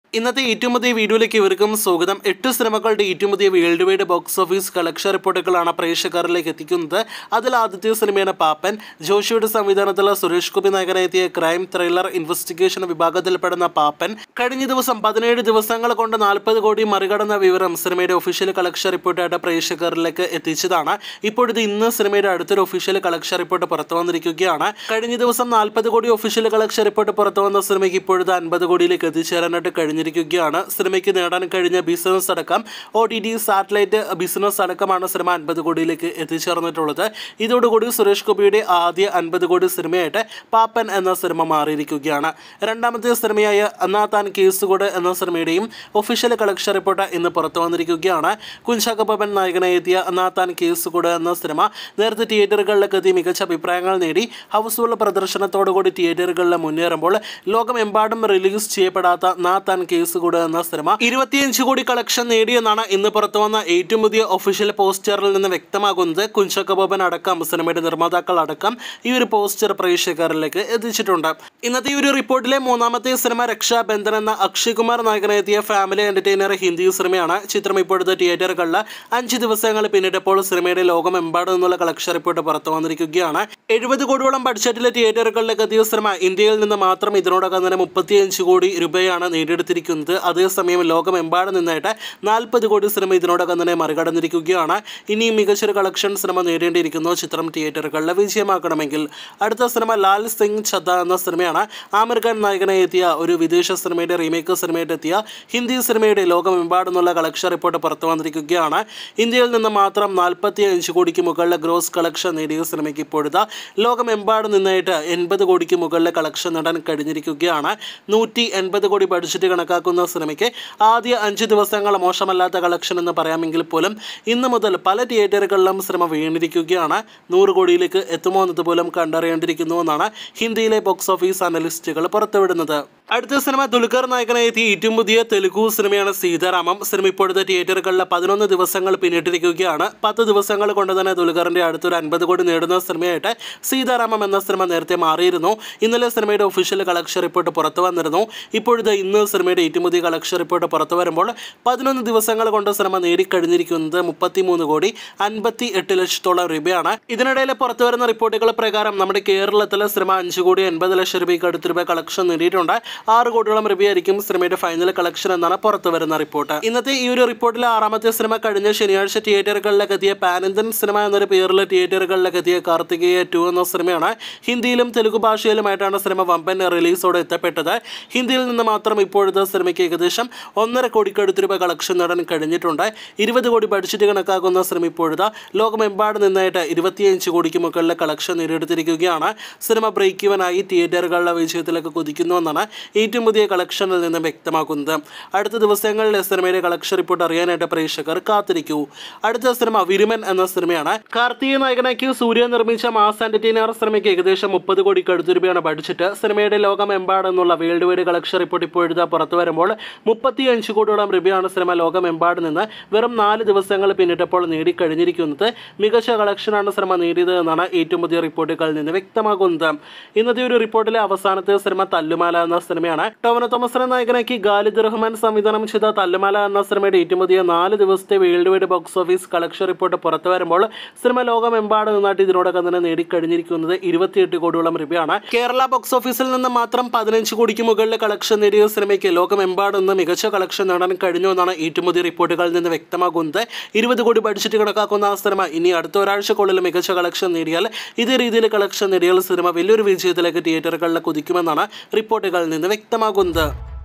ഇന്നത്തെ ഏറ്റവും പുതിയ വീഡിയോയിലേക്ക് ഇവർക്കും സ്വാഗതം എട്ട് സിനിമകളുടെ ഏറ്റവും പുതിയ world wide box office collection റിപ്പോർട്ടുകളാണ് പ്രേക്ഷകരിലേക്ക് എത്തിക്കുന്നത് അതിൽ ആദ്യത്തെ സിനിമയാണ് പാപ്പൻ ജോഷിയുടെ സംവിധാനത്തിലുള്ള സുരേഷ് ഗോപി നായകനെത്തിയ ക്രൈം ത്രില്ലർ ഇൻവെസ്റ്റിഗേഷൻ വിഭാഗത്തിൽപ്പെടുന്ന പാപ്പൻ കഴിഞ്ഞ ദിവസം പതിനേഴ് ദിവസങ്ങൾ കൊണ്ട് നാൽപ്പത് കോടി മറികടന്ന വിവരം സിനിമയുടെ ഒഫീഷ്യൽ കളക്ഷൻ റിപ്പോർട്ടായിട്ട് പ്രേക്ഷകരിലേക്ക് എത്തിച്ചതാണ് ഇപ്പോഴത്തെ ഇന്ന് സിനിമയുടെ അടുത്തൊരു ഒഫീഷ്യൽ കളക്ഷൻ റിപ്പോർട്ട് പുറത്തു വന്നിരിക്കുകയാണ് കഴിഞ്ഞ ദിവസം നാൽപ്പത് കോടി ഒഫീഷ്യൽ കളക്ഷൻ റിപ്പോർട്ട് പുറത്തു വന്ന സിനിമയ്ക്ക് ഇപ്പോഴത്തെ അൻപത് കോടിയിലേക്ക് എത്തിച്ചേരാനായിട്ട് കഴിഞ്ഞിരിക്കുകയാണ് സിനിമയ്ക്ക് നേടാൻ കഴിഞ്ഞ ബിസിനസ് അടക്കം O T T satellite business അടക്കമാണ് സിനിമ അൻപത് കോടിയിലേക്ക് എത്തിച്ചേർന്നിട്ടുള്ളത് ഇതോടുകൂടി സുരേഷ് ഗോപിയുടെ ആദ്യ അൻപത് കോടി സിനിമയായിട്ട് പാപ്പൻ എന്ന സിനിമ മാറിയിരിക്കുകയാണ് രണ്ടാമത്തെ സിനിമയായ എന്നാ താൻ കേസുകൂട് എന്ന സിനിമയുടെയും ഒഫീഷ്യൽ കളക്ഷൻ റിപ്പോർട്ട് ഇന്ന് പുറത്തു വന്നിരിക്കുകയാണ് കുഞ്ചാക്കോപ്പൻ നായകനായി എത്തിയ എന്നാ താൻ കേസുകൂട് എന്ന സിനിമ നേരത്തെ തിയേറ്ററുകളിലേക്ക് എത്തി മികച്ച അഭിപ്രായങ്ങൾ നേടി ഹൗസ്ഫുൾ പ്രദർശനത്തോടുകൂടി തിയേറ്ററുകളിൽ മുന്നേറുമ്പോൾ ലോകമെമ്പാടും റിലീസ് ചെയ്യപ്പെടാത്ത നാ താൻ കേസുകൂട് എന്ന സിനിമ ഇരുപത്തിയഞ്ച് കോടി കളക്ഷൻ നേടിയെന്നാണ് ഇന്ന് പുറത്തു വന്ന ഏറ്റവും പുതിയ ഒഫീഷ്യൽ പോസ്റ്ററിൽ നിന്ന് വ്യക്തമാകുന്നത് കുഞ്ചാക്കോപ്പൻ അടക്കം സിനിമയുടെ നിർമ്മാതാക്കൾ അടക്കം ഈ ഒരു പോസ്റ്റർ പ്രേക്ഷകരിലേക്ക് എത്തിച്ചിട്ടുണ്ട് ഇന്നത്തെ ഈ ഒരു റിപ്പോർട്ടിലെ മൂന്നാമത്തെ സിനിമ രക്ഷാബന്ധൻ എന്ന അക്ഷയ് കുമാർ നായകനെത്തിയ ഫാമിലി എന്റർടൈനർ ഹിന്ദി സിനിമയാണ് ചിത്രം ഇപ്പോഴത്തെ തിയേറ്ററുകളിൽ അഞ്ച് ദിവസങ്ങൾ പിന്നിട്ടപ്പോൾ സിനിമയുടെ ലോകമെമ്പാടും നിന്നുള്ള കളക്ഷൻ റിപ്പോർട്ട് പുറത്തു വന്നിരിക്കുകയാണ് എഴുപത് കോടിയോളം ബഡ്ജറ്റിലെ തിയേറ്ററുകളിലേക്ക് എത്തിയ സിനിമ ഇന്ത്യയിൽ നിന്ന് മാത്രം ഇതിനോടകം തന്നെ മുപ്പത്തിയഞ്ച് കോടി രൂപയാണ് നേടിയെടുത്തിരിക്കുന്നത് അതേസമയം ലോകമെമ്പാടും നിന്നായിട്ട് നാൽപ്പത് കോടി സിനിമ ഇതിനോടകം തന്നെ മറികടന്നിരിക്കുകയാണ് ഇനിയും മികച്ചൊരു കളക്ഷൻ സിനിമ നേടേണ്ടിയിരിക്കുന്നു ചിത്രം തിയേറ്ററുകളിൽ വിജയമാക്കണമെങ്കിൽ അടുത്ത സിനിമ ലാൽ സിംഗ് ഛദ്ദ എന്ന സിനിമയാണ് ആമിർ ഖാൻ നായകനായി എത്തിയ ഒരു വിദേശ സിനിമയുടെ റീമേക്ക് സിനിമയായിട്ട് എത്തിയ ഹിന്ദി സിനിമയുടെ ലോകമെമ്പാടുന്നുള്ള കളക്ഷൻ റിപ്പോർട്ട് പുറത്തു വന്നിരിക്കുകയാണ് ഇന്ത്യയിൽ നിന്ന് മാത്രം നാൽപ്പത്തി അഞ്ച് കോടിക്ക് മുകളിലെ ഗ്രോസ് കളക്ഷൻ നേടിയ സിനിമയ്ക്ക് ഇപ്പോഴത്തെ ലോകമെമ്പാടും നിന്നായിട്ട് എൺപത് കോടിക്ക് മുകളിലെ കളക്ഷൻ നേടാൻ കഴിഞ്ഞിരിക്കുകയാണ് നൂറ്റി എൺപത് കോടി ബഡ്ജറ്റ് കണക്കാക്കുന്ന സിനിമയ്ക്ക് ആദ്യ അഞ്ച് ദിവസങ്ങൾ മോശമല്ലാത്ത കളക്ഷൻ എന്ന് പറയാമെങ്കിൽ പോലും ഇന്ന് മുതൽ പല തിയേറ്ററുകളിലും സിനിമ വീണിരിക്കുകയാണ് നൂറ് കോടിയിലേക്ക് എത്തുമോ എന്നത് പോലും കണ്ടറിയേണ്ടിയിരിക്കുന്നു എന്നാണ് ഹിന്ദിയിലെ ബോക്സ് ഓഫീസ് അനലിസ്റ്റുകൾ പുറത്തുവിടുന്നത് അടുത്ത സിനിമ ദുൽഖർ നായകനായി എത്തിയ ഏറ്റവും പുതിയ തെലുഗു സിനിമയാണ് സീതാരാമം സിനിമ ഇപ്പോഴത്തെ തിയേറ്ററുകളിൽ പതിനൊന്ന് ദിവസങ്ങൾ പിന്നിട്ടിരിക്കുകയാണ് പത്ത് ദിവസങ്ങൾ കൊണ്ട് തന്നെ ദുൽഖറിന്റെ അടുത്തൊരു അൻപത് കോടി നേടുന്ന സിനിമയായിട്ട് സീതാരാമം എന്ന സിനിമ നേരത്തെ മാറിയിരുന്നു ഇന്നലെ സിനിമയുടെ ഒഫീഷ്യൽ കളക്ഷൻ റിപ്പോർട്ട് പുറത്തു വന്നിരുന്നു ഇപ്പോഴത്തെ ഇന്ന് സിനിമയുടെ ഏറ്റവും പുതിയ കളക്ഷൻ റിപ്പോർട്ട് പുറത്തു വരുമ്പോൾ പതിനൊന്ന് ദിവസങ്ങൾ കൊണ്ട് സിനിമ നേടിക്കഴിഞ്ഞിരിക്കുന്നത് മുപ്പത്തിമൂന്ന് കോടി അൻപത്തി എട്ട് ലക്ഷത്തോളം രൂപയാണ് ഇതിനിടയിൽ പുറത്തു വരുന്ന റിപ്പോർട്ടുകൾ പ്രകാരം നമ്മുടെ കേരളത്തിലെ സിനിമ അഞ്ച് കോടി എൺപത് ലക്ഷം രൂപയ്ക്ക് അടുത്ത് രൂപ കളക്ഷൻ നേടിയിട്ടുണ്ട് ആറ് കോടിയോളം രൂപയായിരിക്കും സിനിമയുടെ ഫൈനൽ കളക്ഷൻ എന്നാണ് പുറത്തു വരുന്ന റിപ്പോർട്ട് ഇന്നത്തെ ഈ ഒരു റിപ്പോർട്ടിലെ ആറാമത്തെ സിനിമ കഴിഞ്ഞ ശനിയാഴ്ച തിയേറ്ററുകളിലേക്ക് എത്തിയ പാനന്ദൻ സിനിമ എന്നൊരു പേരിൽ തിയേറ്ററുകളിലേക്ക് എത്തിയ കാർത്തികേയ ടു എന്ന സിനിമയാണ് ഹിന്ദിയിലും തെലുഗു ഭാഷയിലുമായിട്ടാണ് സിനിമ വമ്പൻ റിലീസോടെ എത്തപ്പെട്ടത് ഹിന്ദിയിൽ നിന്ന് മാത്രം ഇപ്പോഴത്തെ സിനിമയ്ക്ക് ഏകദേശം ഒന്നര കോടിക്കടുത്ത് രൂപ കളക്ഷൻ നേടാൻ കഴിഞ്ഞിട്ടുണ്ട് ഇരുപത് കോടി ബഡ്ജറ്റ് കണക്കാക്കുന്ന സിനിമ ഇപ്പോഴത്തെ ലോകമെമ്പാട് നിന്നായിട്ട് ഇരുപത്തിയഞ്ച് കോടിക്ക് മുകളിലെ കളക്ഷൻ നേടിയെടുത്തിരിക്കുകയാണ് സിനിമ ബ്രേക്ക് ഇവനായി തിയേറ്ററുകളുടെ വിജയത്തിലേക്ക് കുതിക്കുന്നുവെന്നാണ് ഏറ്റവും പുതിയ കളക്ഷനിൽ നിന്ന് വ്യക്തമാക്കുന്നത് അടുത്ത ദിവസങ്ങളിൽ സിനിമയുടെ കളക്ഷൻ റിപ്പോർട്ട് അറിയാനായിട്ട് പ്രേക്ഷകർ കാത്തിരിക്കൂ അടുത്ത സിനിമ വിരുമൻ എന്ന സിനിമയാണ് കാർത്തിക നായകനാക്കി സൂര്യ നിർമ്മിച്ച മാസ് എന്റർടൈനർ സിനിമയ്ക്ക് ഏകദേശം മുപ്പത് കോടിക്ക് അടുത്ത് രൂപയാണ് ബഡ്ജറ്റ് സിനിമയുടെ ലോകമെമ്പാടെന്നുള്ള വേൾഡ് വൈഡ് കളക്ഷൻ റിപ്പോർട്ട് ഇപ്പോഴത്തെ പുറത്തു വരുമ്പോൾ മുപ്പത്തി അഞ്ച് കോടിയോളം രൂപയാണ് സിനിമ ലോകമെമ്പാട് നിന്ന് വെറും നാല് ദിവസങ്ങൾ പിന്നിട്ടപ്പോൾ നേടിക്കഴിഞ്ഞിരിക്കുന്നത് മികച്ച കളക്ഷനാണ് സിനിമ നേടിയത് എന്നാണ് ഏറ്റവും പുതിയ റിപ്പോർട്ടുകളിൽ നിന്ന് വ്യക്തമാകുന്നത് ഇന്നത്തെ ഒരു റിപ്പോർട്ടിലെ അവസാനത്തെ സിനിമ തല്ലുമാല എന്ന സിനിമയാണ് ടോമന തോമസിനെ നായകനാക്കി ഖാലിദ് റഹ്മാൻ സംവിധാനം ചെയ്ത തല്ലുമാല എന്ന സിനിമയുടെ ഏറ്റവും പുതിയ നാല് ദിവസത്തെ world wide box office collection report പുറത്തു വരുമ്പോൾ സിനിമ ലോകമെമ്പാട് നിന്നായിട്ട് ഇതിനോടകം തന്നെ നേടിക്കഴിഞ്ഞിരിക്കുന്നത് ഇരുപത്തിയെട്ട് കോടിയോളം രൂപയാണ് കേരള ബോക്സ് ഓഫീസിൽ നിന്ന് മാത്രം പതിനഞ്ച് കോടിക്ക് മുകളിൽ കളക്ഷൻ നേടിയ സിനിമയ്ക്ക് ലോകമെമ്പാട് നിന്ന് മികച്ച കളക്ഷൻ നേടാൻ കഴിഞ്ഞു എന്നാണ് ഏറ്റവും പുതിയ റിപ്പോർട്ടുകളിൽ നിന്ന് വ്യക്തമാകുന്നത് ഇരുപത് കോടി ബഡ്ജറ്റ് കണക്കാക്കുന്ന ആ സിനിമ ഇനി അടുത്ത ഒരാഴ്ചക്കുള്ളിൽ മികച്ച കളക്ഷൻ നേടിയാൽ ഇതേ രീതിയിൽ കളക്ഷൻ നേടിയാൽ സിനിമ വലിയൊരു വിജയത്തിലേക്ക് തിയേറ്ററുകളിൽ കുതിക്കുമെന്നാണ് റിപ്പോർട്ടുകളിൽ നിന്ന് വ്യക്തമാകുന്നത്